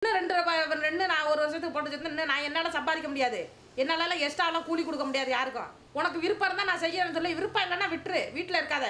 இன்னும் ரெண்டு ரூபாய் ரெண்டு நான் ஒரு வருஷத்துக்கு போட்டு வச்சிருந்தேன் இன்னும் நான் என்னால் சம்பாதிக்க முடியாது என்னால எக்ஸ்ட்ராலாம் கூலி கொடுக்க முடியாது யாருக்கும் உனக்கு விருப்பம் இருந்தால் நான் செய்யறேன்னு சொல்லி விருப்பம் இல்லைன்னா விட்டுரு வீட்டில் இருக்காத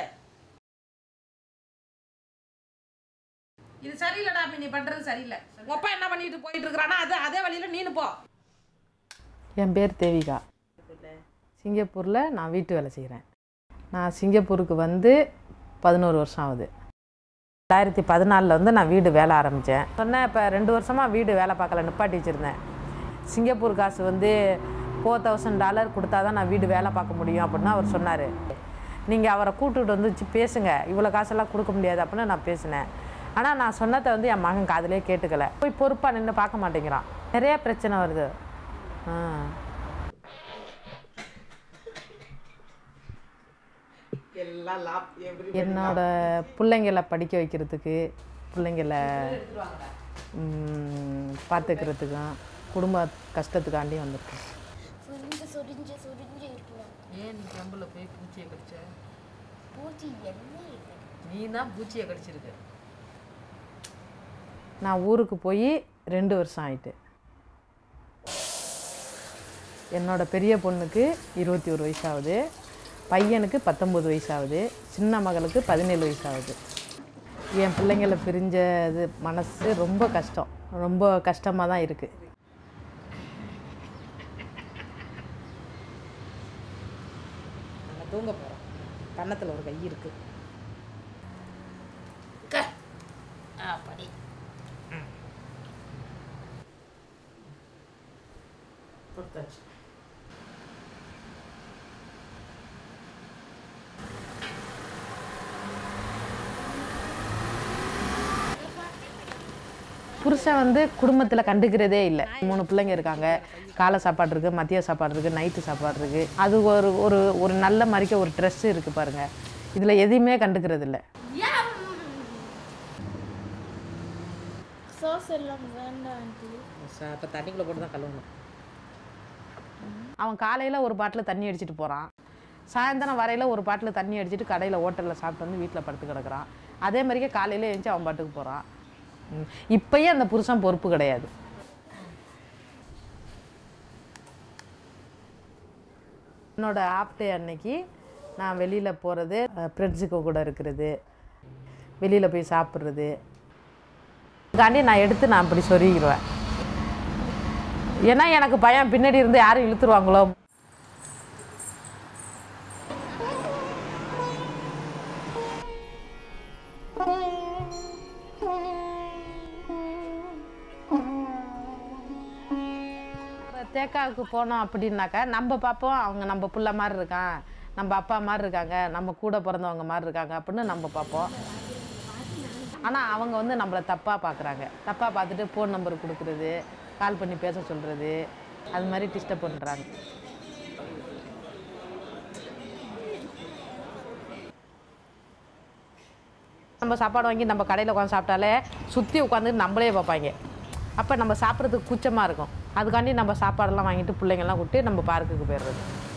இது சரியில்லடா அப்படி நீ பண்ணுறது சரியில்லை உங்க அப்பா என்ன பண்ணிட்டு போயிட்டு இருக்கிறானா அது அதே வழியில் நீனு போ என் பேர் தேவிகா சிங்கப்பூரில் நான் வீட்டு வேலை செய்கிறேன் நான் சிங்கப்பூருக்கு வந்து பதினோரு வருஷம் ஆகுது ரெண்டாயிரத்தி பதினாலில் வந்து நான் வீடு வேலை ஆரம்பித்தேன் சொன்னேன் இப்போ ரெண்டு வருஷமாக வீடு வேலை பார்க்கல நிப்பாட்டி வச்சுருந்தேன் சிங்கப்பூர் காசு வந்து ஃபோர் தௌசண்ட் டாலர் கொடுத்தா தான் நான் வீடு வேலை பார்க்க முடியும் அப்படின்னு அவர் சொன்னார் நீங்கள் அவரை கூப்பிட்டுட்டு வந்து வச்சு பேசுங்க இவ்வளோ காசெல்லாம் கொடுக்க முடியாது அப்படின்னு நான் பேசினேன் ஆனால் நான் சொன்னதை வந்து என் மகன் காதிலே கேட்டுக்கல போய் பொறுப்பாக நின்று பார்க்க மாட்டேங்கிறான் நிறைய பிரச்சனை வருது ஆ எல்லாம் லாப் எப்படி என்னோட பிள்ளைங்களை படிக்க வைக்கிறதுக்கு பிள்ளைங்களை பார்த்துக்கிறதுக்கும் குடும்ப கஷ்டத்துக்காண்டி வந்திருக்கேன் சுரிஞ்சு சுரிஞ்சு சுரிஞ்சு இருக்கலாம் ஏன் நீ கம்பில் போய் பூச்சியை கடிச்ச பூச்சி என்ன இருக்கு நீ தான் பூச்சியை கடிச்சிருக்க நான் ஊருக்கு போய் ரெண்டு வருஷம் ஆயிட்டு என்னோட பெரிய பொண்ணுக்கு இருபத்தி ஒரு வயசாகுது பையனுக்கு பத்தொம்பது வயசாகுது சின்ன மகளுக்கு பதினேழு வயசாகுது என் பிள்ளைங்களை பிரிஞ்சது மனசு ரொம்ப கஷ்டம் ரொம்ப கஷ்டமாக தான் இருக்குது நாங்கள் தூங்க போகிறோம் கன்னத்தில் ஒரு கை இருக்கு அப்படி கொடுத்தாச்சு புருஷன் வந்து குடும்பத்தில் கண்டுக்கிறதே இல்லை மூணு பிள்ளைங்க இருக்காங்க காலை சாப்பாடு இருக்குது மதிய சாப்பாடு இருக்குது நைட்டு சாப்பாடு இருக்குது அது ஒரு ஒரு ஒரு நல்ல மாதிரிக்க ஒரு ட்ரெஸ் இருக்குது பாருங்கள் இதில் எதையுமே கண்டுக்கிறது இல்லை சாஸ் எல்லாம் வேண்டாம் ஆண்டி இப்போ தண்ணிக்குள்ளே போட்டு தான் கழுவணும் அவன் காலையில் ஒரு பாட்டில் தண்ணி அடிச்சிட்டு போகிறான் சாயந்தரம் வரையில் ஒரு பாட்டில் தண்ணி அடிச்சிட்டு கடையில் ஹோட்டலில் சாப்பிட்டு வந்து வீட்டில் படுத்து கிடக்குறான் அதே மாதிரியே காலையில் எழுந்துச்சு அவன் பாட்டுக்கு போகிறான் இப்பயே அந்த புருஷன் பொறுப்பு கிடையாது என்னோட ஆஃப் டே அன்னைக்கு நான் வெளியில் போகிறது ஃப்ரெண்ட்ஸுக்கு கூட இருக்கிறது வெளியில் போய் சாப்பிட்றது காண்டி நான் எடுத்து நான் அப்படி சொருகிடுவேன் ஏன்னா எனக்கு பயம் பின்னாடி இருந்து யாரும் இழுத்துருவாங்களோ தேக்காவுக்கு போனோம் அப்படின்னாக்கா நம்ம பார்ப்போம் அவங்க நம்ம புள்ள மாதிரி இருக்கான் நம்ம அப்பா மாதிரி இருக்காங்க நம்ம கூட பிறந்தவங்க மாதிரி இருக்காங்க அப்படின்னு நம்ம பார்ப்போம் ஆனால் அவங்க வந்து நம்மளை தப்பாக பார்க்குறாங்க தப்பாக பார்த்துட்டு ஃபோன் நம்பர் கொடுக்குறது கால் பண்ணி பேச சொல்கிறது அது மாதிரி டிஸ்டர்ப் பண்ணுறாங்க நம்ம சாப்பாடு வாங்கி நம்ம கடையில் உட்காந்து சாப்பிட்டாலே சுற்றி உட்காந்து நம்மளே பார்ப்பாங்க அப்போ நம்ம சாப்பிட்றதுக்கு கூச்சமாக இருக்கும் அதுக்காண்டி நம்ம சாப்பாடெல்லாம் வாங்கிட்டு பிள்ளைங்கள்லாம் விட்டு நம்ம பார்க்குக்கு போயிடுறது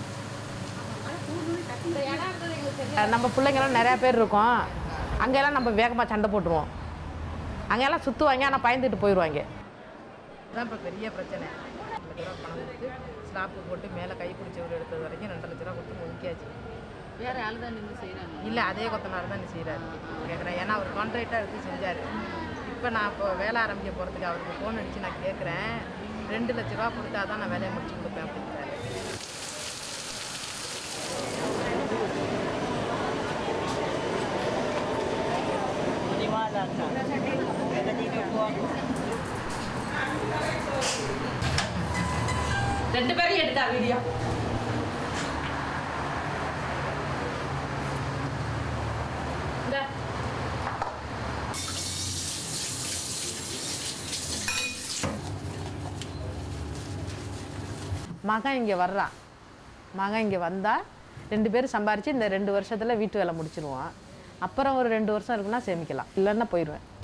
அஹ் நம்ம பிள்ளைங்கெல்லாம் நிறையா பேர் இருக்கோம் அங்கெல்லாம் நம்ம வேகமாக சண்டை போட்டுருவோம் அங்கெல்லாம் சுற்றுவாங்க ஆனால் பயந்துட்டு போயிடுவாங்க அதான் இப்போ பெரிய பிரச்சனை ரெண்டு லட்ச ரூபா பணம் கொடுத்து ஸ்லாப்பு போட்டு மேலே கை பிடிச்ச ஒரு எடுத்தது வரைக்கும் ரெண்டு லட்ச ரூபா கொடுத்து முக்கியாச்சு வேறு ஆள் தான் நின்று செய்கிறாங்க இல்லை அதே கொத்தனார் தான் நீ செய்கிறாரு கேட்குறேன் ஏன்னா அவர் கான்ட்ராக்டாக எடுத்து செஞ்சார் இப்போ நான் இப்போ வேலை ஆரம்பிக்க போகிறதுக்கு அவருக்கு ஃபோன் அடித்து நான் கேட்குறேன் ரெண்டு லட்ச ரூபா கொடுத்தா தான் நான் வேலையை முடிச்சு கொடுப்பேன் அப்படிங்கிறாரு ரெண்டு பேரும் எடுத்தா வீடியோ இந்த மகன் இங்கே வர்றான் மகன் இங்கே வந்தால் ரெண்டு பேரும் சம்பாரித்து இந்த ரெண்டு வருஷத்தில் வீட்டு வேலை முடிச்சிருவான் அப்புறம் ஒரு ரெண்டு வருஷம் இருக்குன்னா சேமிக்கலாம் இல்லைன்னா போயிடுவேன்